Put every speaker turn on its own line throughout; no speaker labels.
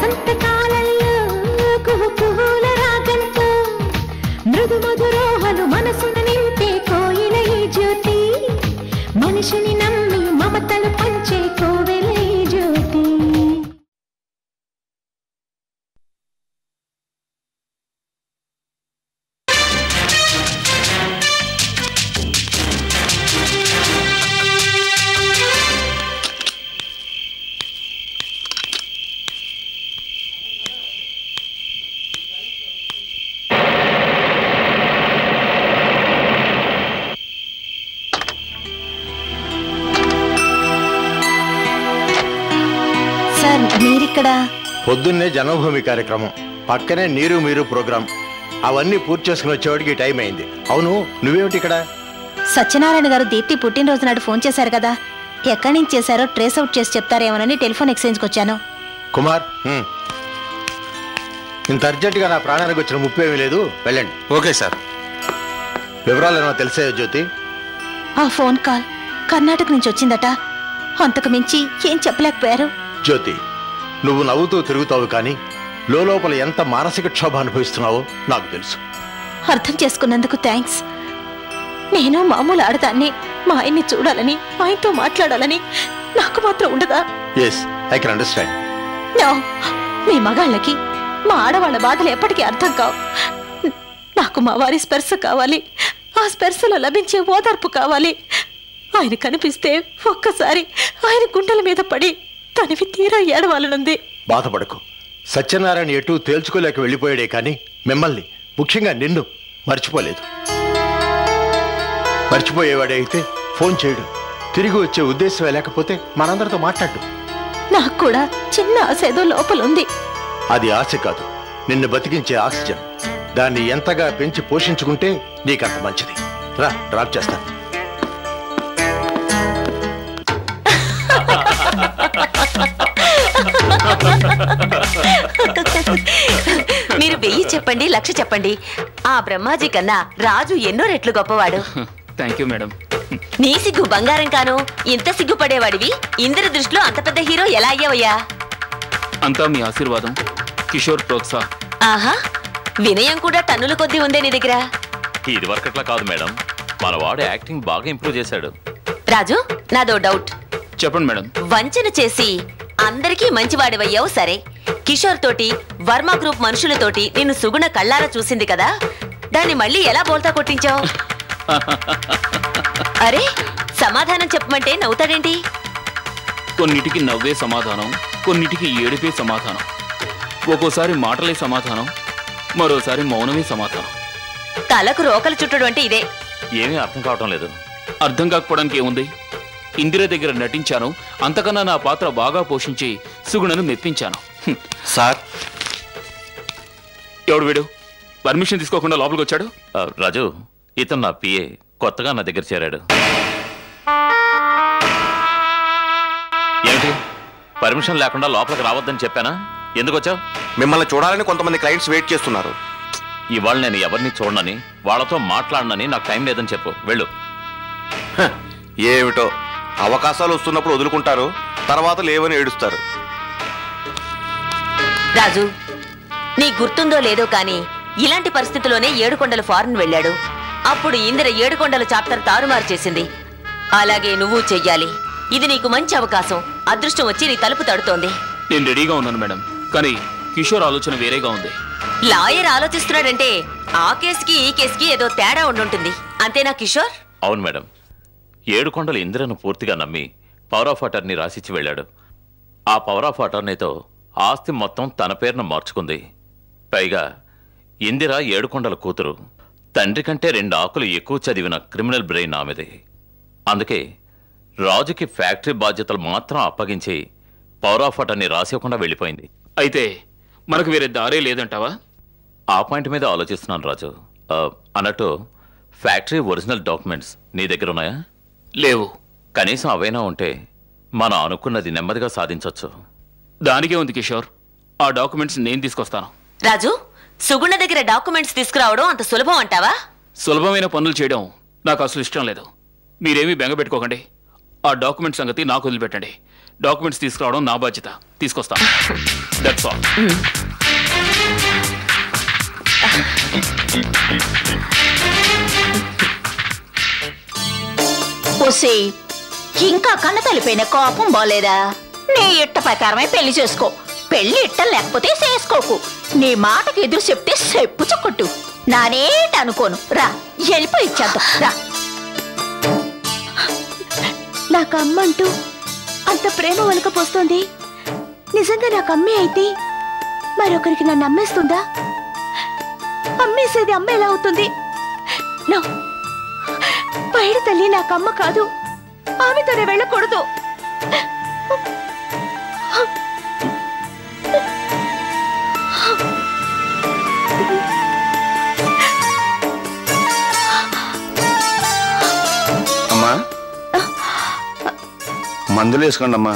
సంతకాలలో కుహు కుహుల రాగంతో మృదు మధురోహలు మనసున నింపే కోయిల ఈ జ్యోతి మనిషిని నమ్మి మమతలు పంచే కోవెల ఈ జ్యోతి
సార్ మీరిక్కడ
పొద్దున్నే జన్మభూమి కార్యక్రమం పక్కనే నీరు మీరు ప్రోగ్రాం అవన్నీ పూర్తి చేసుకుని వచ్చేవాడికి టైం అయింది అవును నువ్వేమిటి ఇక్కడ
సత్యనారాయణ గారు దీప్తి పుట్టినరోజు నాడు ఫోన్ చేశారు కదా ఎక్కడి నుంచి చేశారో ట్రేస్ అవుట్ చేసి చెప్తారేమోనని టెలిఫోన్ ఎక్స్చేంజ్కి వచ్చాను
కుమార్ హ్మ్. ఇంత అర్జెంటుగా నా ప్రాణానికి వచ్చిన ముప్పు ఏమీ లేదు వెళ్ళండి
ఓకే సార్
వివరాలు ఏమో తెలిసే జ్యోతి
ఆ ఫోన్ కాల్ కర్ణాటక నుంచి వచ్చిందట అంతకు మించి ఏం చెప్పలేకపోయారు
జ్యోతి నువ్వు నవ్వుతూ తిరుగుతావు కానీ లోపల ఎంత మానసిక క్షోభ అనుభవిస్తున్నావో నాకు తెలుసు
అర్థం చేసుకున్నందుకు థ్యాంక్స్ నేను మామూలు ఆడదాన్ని మా ఆయన్ని చూడాలని ఆయనతో మాట్లాడాలని నాకు మాత్రం ఉండదా
yes I can understand
no మీ మగాళ్ళకి మా ఆడవాళ్ళ బాధలు ఎప్పటికీ అర్థం కావు నాకు మా వారి స్పర్శ కావాలి ఆ స్పర్శలో లభించే ఓదార్పు కావాలి ఆయన కనిపిస్తే ఒక్కసారి ఆయన గుండెల మీద పడి తనివి తీరా ఏడవాలనుంది
బాధపడకు సత్యనారాయణ ఎటు తేల్చుకోలేక వెళ్ళిపోయాడే కానీ మిమ్మల్ని ముఖ్యంగా నిన్ను మర్చిపోలేదు మర్చిపోయేవాడే అయితే ఫోన్ చేయడు తిరిగి వచ్చే ఉద్దేశమే లేకపోతే మనందరితో మాట్లాడు
నాకు కూడా చిన్న ఆశ ఏదో లోపల ఉంది
అది ఆశ కాదు నిన్ను బతికించే ఆక్సిజన్ దాన్ని ఎంతగా పెంచి పోషించుకుంటే నీకంత మంచిది రా డ్రాప్ చేస్తాను
మీరు వెయ్యి చెప్పండి లక్ష చెప్పండి ఆ బ్రహ్మాజీ కన్నా రాజు ఎన్నో రెట్లు గొప్పవాడు
థ్యాంక్ యూ మేడం
నీ సిగ్గు బంగారం కాను ఇంత సిగ్గుపడేవాడివి ఇందరి దృష్టిలో అంత పెద్ద హీరో ఎలా అయ్యావయ్యా
అంతా మీ ఆశీర్వాదం కిషోర్ ప్రోత్సా
ఆహా వినయం కూడా టన్నుల కొద్దీ ఉందే నీ దగ్గర
ఇది వరకట్లా కాదు మేడం మన వాడు యాక్టింగ్ బాగా ఇంప్రూవ్ చేశాడు
రాజు నాదో డౌట్
చెప్పండి మేడం
వంచన చేసి అందరికీ మంచివాడివయ్యావు సరే కిషోర్ తోటి వర్మ గ్రూప్ మనుషులతోటి నిన్ను సుగుణ కళ్ళారా చూసింది కదా దాన్ని మళ్ళీ ఎలా బోల్తా కొట్టించావు అరే సమాధానం చెప్పమంటే నవ్వుతాడేంటి
కొన్నిటికి నవ్వే సమాధానం కొన్నిటికి ఏడిపే సమాధానం ఒక్కోసారి మాటలే సమాధానం మరోసారి మౌనమే సమాధానం
తలకు రోకలు చుట్టడం అంటే ఇదే
ఏమీ అర్థం కావటం లేదు
అర్థం కాకపోవడానికి ఏముంది ఇందిర దగ్గర నటించాను అంతకన్నా నా పాత్ర బాగా పోషించి సుగుణను మెప్పించాను హ్మ్.
సార్
ఎవడు వీడు పర్మిషన్ తీసుకోకుండా లోపలికి వచ్చాడు
ఆ, రాజు ఇతను నా పిఏ కొత్తగా నా దగ్గర చేరాడు ఏమిటి పర్మిషన్ లేకుండా లోపలికి రావద్దని చెప్పానా ఎందుకు వచ్చావు
మిమ్మల్ని చూడాలని కొంతమంది క్లయింట్స్ వెయిట్ చేస్తున్నారు
ఇవాళ నేను ఎవరిని చూడనని వాళ్ళతో మాట్లాడనని నాకు టైం లేదని చెప్పు వెళ్ళు
హ, ఏమిటో అవకాశాలు వస్తున్నప్పుడు వదులుకుంటారు తర్వాత లేవని ఏడుస్తారు
రాజు నీ గుర్తుందో లేదో కానీ ఇలాంటి పరిస్థితిలోనే ఏడుకొండలు ఫారెన్ వెళ్ళాడు అప్పుడు ఇందిర ఏడుకొండల చాప్టర్ తారుమారు చేసింది అలాగే నువ్వు చెయ్యాలి ఇది నీకు మంచి అవకాశం అదృష్టం వచ్చి నీ తలుపు తడుతోంది
నేను రెడీగా ఉన్నాను మేడం కానీ కిషోర్ ఆలోచన వేరేగా ఉంది
లాయర్ ఆలోచిస్తున్నాడంటే ఆ కేసుకి ఈ కేసుకి ఏదో తేడా ఉండుంటుంది అంతేనా కిషోర్
అవును మేడం ఏడుకొండలు ఇందిరను పూర్తిగా నమ్మి పవర్ ఆఫ్ అటర్నీ రాసిచ్చి వెళ్ళాడు ఆ పవర్ ఆఫ్ అటర్నీతో ఆస్తి మొత్తం తన పేరున మార్చుకుంది పైగా ఇందిర ఏడుకొండల కూతురు తండ్రి కంటే రెండు ఆకులు ఎక్కువ చదివిన క్రిమినల్ బ్రెయిన్ ఆమెది అందుకే రాజుకి ఫ్యాక్టరీ బాధ్యతలు మాత్రం అప్పగించి పవర్ ఆఫ్ అటర్నీ రాసివ్వకుండా వెళ్ళిపోయింది
అయితే మనకు వేరే దారే లేదంటావా
ఆ పాయింట్ మీద ఆలోచిస్తున్నాను రాజు ఆ, అన్నట్టు ఫ్యాక్టరీ ఒరిజినల్ డాక్యుమెంట్స్ నీ దగ్గర ఉన్నాయా
లేవు
కనీసం అవైనా ఉంటే మనం అనుకున్నది నెమ్మదిగా సాధించవచ్చు
దానికే ఉంది కిషోర్ ఆ డాక్యుమెంట్స్ నేను తీసుకొస్తాను
రాజు సుగుణ దగ్గర డాక్యుమెంట్స్ తీసుకురావడం అంత సులభం అంటావా
సులభమైన పనులు చేయడం నాకు అసలు ఇష్టం లేదు మీరేమీ బెంగ పెట్టుకోకండి ఆ డాక్యుమెంట్ సంగతి నాకు వదిలిపెట్టండి డాక్యుమెంట్స్ తీసుకురావడం నా బాధ్యత తీసుకొస్తా దట్స్ ఆల్
ఒసే ఇంకా కన్న తలిపోయిన కోపం బాలేదా నీ ఇట్ట ప్రకారమే పెళ్లి చేసుకో పెళ్లి ఇట్ట లేకపోతే చేసుకోకు నీ మాటకి ఎదురు చెప్తే చెప్పు చుక్కొట్టు నానేట అనుకోను రా వెళ్ళిపోయి ఇచ్చేద్దాం రా
నాకు అమ్మ అంటూ అంత ప్రేమ వలకపోస్తోంది నిజంగా నాకు అమ్మే అయితే మరొకరికి నన్ను అమ్మేస్తుందా అమ్మేసేది అమ్మ ఎలా అవుతుంది నో పైడి తల్లి నాకు అమ్మ కాదు ఆమెతోనే వెళ్ళకూడదు
అమ్మా మందులు వేసుకోండి అమ్మా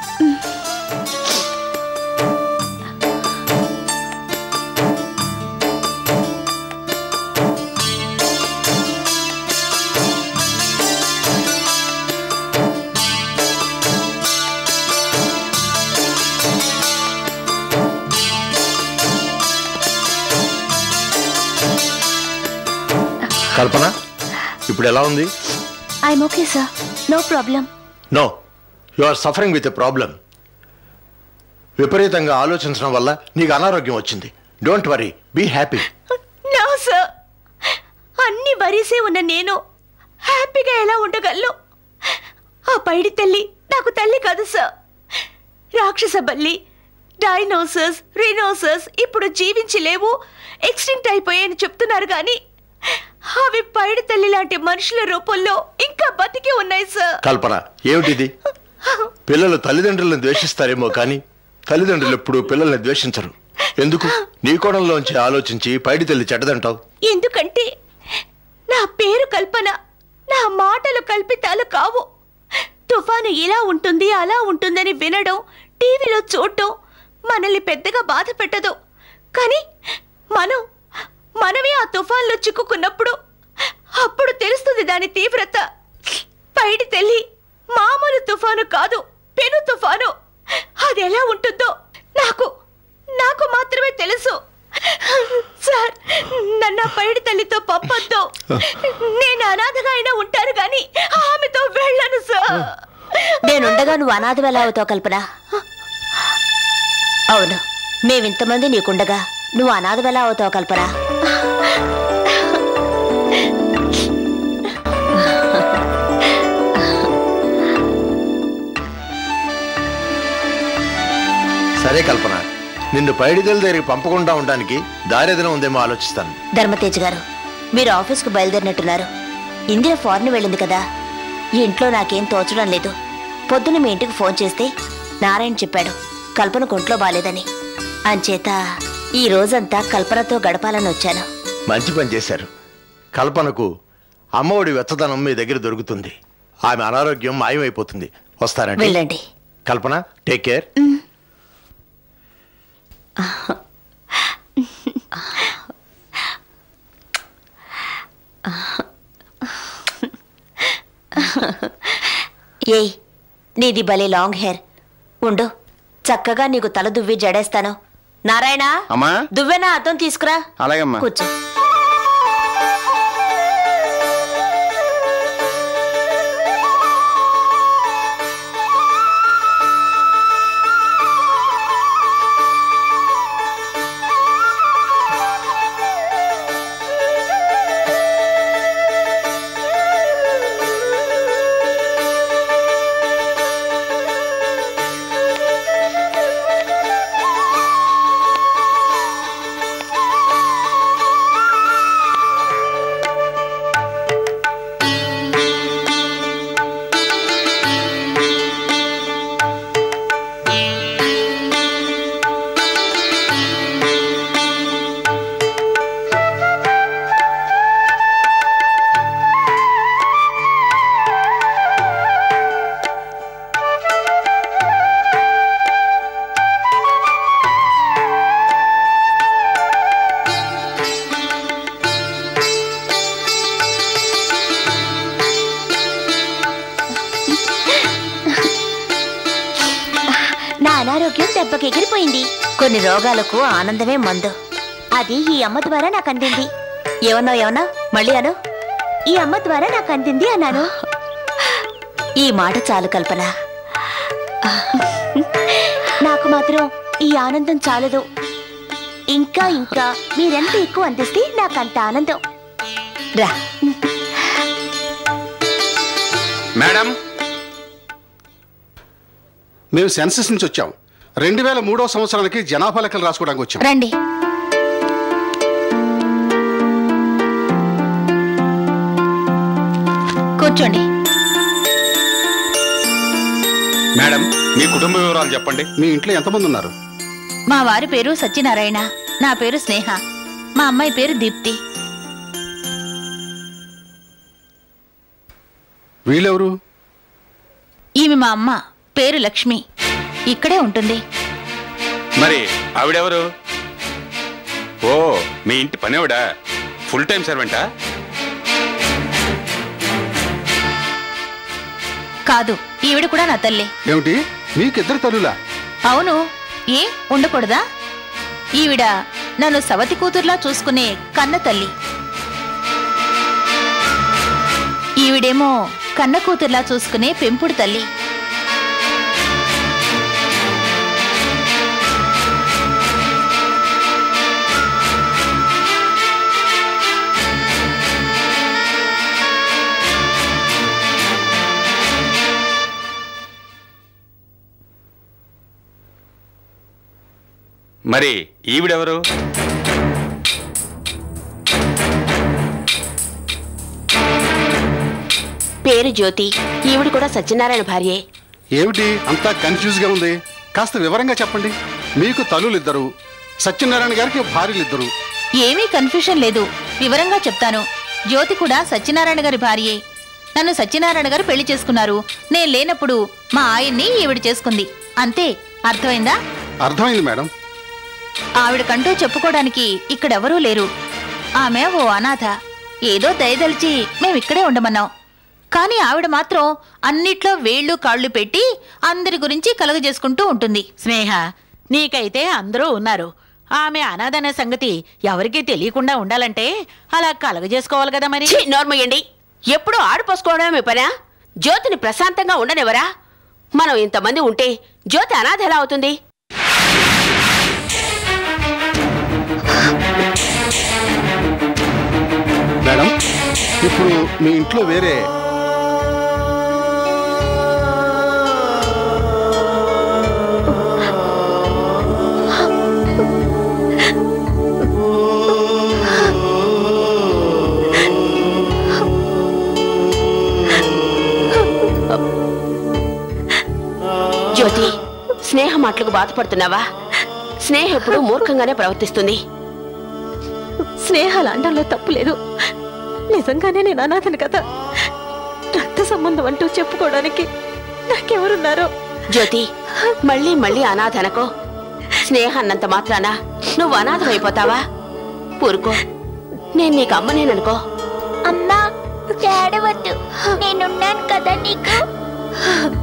కల్పన ఇప్పుడు ఎలా ఉంది
I'm okay sir no problem
no you are suffering with a problem విపరీతంగా ఆలోచించడం వల్ల నీకు అనారోగ్యం వచ్చింది don't worry be happy
no sir అన్ని వరిసే ఉన్న నేను హ్యాపీగా ఎలా ఉండగలను ఆ పైడి తల్లి నాకు తల్లి కాదు సార్ రాక్షస బల్లి డైనోసర్స్ రినోసర్స్ ఇప్పుడు జీవించి లేవు ఎక్స్టింక్ట్ అయిపోయాయని చెప్తున్నారు కానీ అవి పైడి తల్లి లాంటి మనుషుల రూపంలో ఇంకా బతికి ఉన్నాయి సార్
కల్పన ఏమిటిది పిల్లలు తల్లిదండ్రులను ద్వేషిస్తారేమో కానీ తల్లిదండ్రులు ఎప్పుడు పిల్లల్ని ద్వేషించరు ఎందుకు నీ కోణంలోంచి ఆలోచించి పైడి తల్లి చెడ్డదంటావు
ఎందుకంటే నా పేరు కల్పన నా మాటలు కల్పితాలు కావు తుఫాను ఇలా ఉంటుంది అలా ఉంటుందని వినడం టీవీలో చూడటం మనల్ని పెద్దగా బాధ పెట్టదు కానీ మనం మనమే ఆ తుఫాన్లో చిక్కుకున్నప్పుడు అప్పుడు తెలుస్తుంది దాని తీవ్రత పైడి తెల్లి మామూలు తుఫాను కాదు పెను తుఫాను అది ఎలా ఉంటుందో నాకు నాకు మాత్రమే తెలుసు సార్ నన్న పైడి తల్లితో పంపొద్దు నేను అనాథగా అయినా ఉంటాను గాని ఆమెతో వెళ్ళను సార్
నేనుండగా నువ్వు అనాథం ఎలా అవుతావు కల్పన అవును మేమింతమంది నీకుండగా నువ్వు అనాథం ఎలా అవుతావు కల్పన
సరే కల్పన నిన్ను పైడి తల్లి దగ్గరికి పంపకుండా ఉండడానికి దారేదన ఉందేమో ఆలోచిస్తాను
ధర్మతేజ్ గారు మీరు ఆఫీస్కు బయలుదేరినట్టున్నారు ఇందిర ఫారెన్ వెళ్ళింది కదా ఈ ఇంట్లో నాకేం తోచడం లేదు పొద్దున మీ ఇంటికి ఫోన్ చేస్తే నారాయణ చెప్పాడు కల్పన ఒంట్లో బాలేదని అంచేత ఈ రోజంతా కల్పనతో గడపాలని వచ్చాను
మంచి పని చేశారు కల్పనకు అమ్మఒడి వెచ్చదనం మీ దగ్గర దొరుకుతుంది ఆమె అనారోగ్యం మాయమైపోతుంది వస్తారండి
వెళ్ళండి
కల్పన టేక్ కేర్
ఏయ్ నీది భలే లాంగ్ హెయిర్ ఉండు చక్కగా నీకు తల దువ్వి జడేస్తాను నారాయణ
అమ్మా
దువ్వెనా అర్థం తీసుకురా
అలాగమ్మా
కూర్చో అర్థమైంది కొన్ని రోగాలకు ఆనందమే మందు అది ఈ అమ్మ ద్వారా నాకు అందింది ఏమన్నావు ఏమన్నా మళ్ళీ అను ఈ అమ్మ ద్వారా నాకు అందింది అన్నాను ఈ మాట చాలు కల్పన నాకు మాత్రం ఈ ఆనందం చాలదు ఇంకా ఇంకా మీరెంత ఎక్కువ అందిస్తే నాకంత ఆనందం రా
మేడం మేము సెన్సస్ నుంచి వచ్చాం రెండు వేల మూడో సంవత్సరానికి జనాభా లెక్కలు రాసుకోవడానికి వచ్చాం
రండి కూర్చోండి
మేడం మీ కుటుంబ వివరాలు చెప్పండి మీ ఇంట్లో ఎంతమంది ఉన్నారు
మా వారి పేరు సత్యనారాయణ నా పేరు స్నేహ మా అమ్మాయి పేరు దీప్తి
వీళ్ళెవరు
ఈమె మా అమ్మ పేరు లక్ష్మి ఇక్కడే ఉంటుంది
మరి ఆవిడెవరు ఓ మీ ఇంటి పనివిడా ఫుల్ టైం సర్వెంటా
కాదు ఈవిడ కూడా నా తల్లి
ఏమిటి మీకిద్దరు తల్లులా
అవును ఏ ఉండకూడదా ఈవిడ నన్ను సవతి కూతుర్లా చూసుకునే కన్న తల్లి ఈవిడేమో కన్న కూతుర్లా చూసుకునే పెంపుడు తల్లి
మరి ఈవిడెవరు
పేరు జ్యోతి ఈవిడ కూడా సత్యనారాయణ భార్యే
ఏమిటి అంతా కన్ఫ్యూజ్ గా ఉంది కాస్త వివరంగా చెప్పండి మీకు తల్లులు ఇద్దరు సత్యనారాయణ గారికి భార్యలు ఇద్దరు
ఏమీ కన్ఫ్యూషన్ లేదు వివరంగా చెప్తాను జ్యోతి కూడా సత్యనారాయణ గారి భార్యే నన్ను సత్యనారాయణ గారు పెళ్లి చేసుకున్నారు నేను లేనప్పుడు మా ఆయన్ని ఈవిడ చేసుకుంది అంతే అర్థమైందా
అర్థమైంది మేడం
ఆవిడకంటూ చెప్పుకోవడానికి ఇక్కడెవరూ లేరు ఆమె ఓ అనాథ ఏదో దయదలిచి మేమిక్కడే ఉండమన్నాం కానీ ఆవిడ మాత్రం అన్నిట్లో వేళ్ళు కాళ్ళు పెట్టి అందరి గురించి కలుగజేసుకుంటూ ఉంటుంది
స్నేహ నీకైతే అందరూ ఉన్నారు ఆమె అనాథనే సంగతి ఎవరికీ తెలియకుండా ఉండాలంటే అలా కలగజేసుకోవాలి కదా మరి
ఛీ, నోర్మయ్యండి ఎప్పుడూ ఆడిపోసుకోవడమే మీ పనా జ్యోతిని ప్రశాంతంగా ఉండనివరా మనం ఇంతమంది ఉంటే జ్యోతి అనాథ ఎలా అవుతుంది
మేడం ఇప్పుడు మీ ఇంట్లో వేరే
జ్యోతి స్నేహ మాటలకు బాధపడుతున్నావా స్నేహ ఎప్పుడు మూర్ఖంగానే ప్రవర్తిస్తుంది
స్నేహాలు అండంలో తప్పు లేదు నిజంగానే నేను అనాథను కదా రక్త సంబంధం అంటూ చెప్పుకోవడానికి నాకెవరున్నారో
జ్యోతి మళ్ళీ మళ్ళీ అనాథ అనకో స్నేహ అన్నంత మాత్రాన నువ్వు అనాథమైపోతావా ఊరుకో నేను నీకు అమ్మనేననుకో
అమ్మా ఏడవద్దు నేనున్నాను కదా నీకు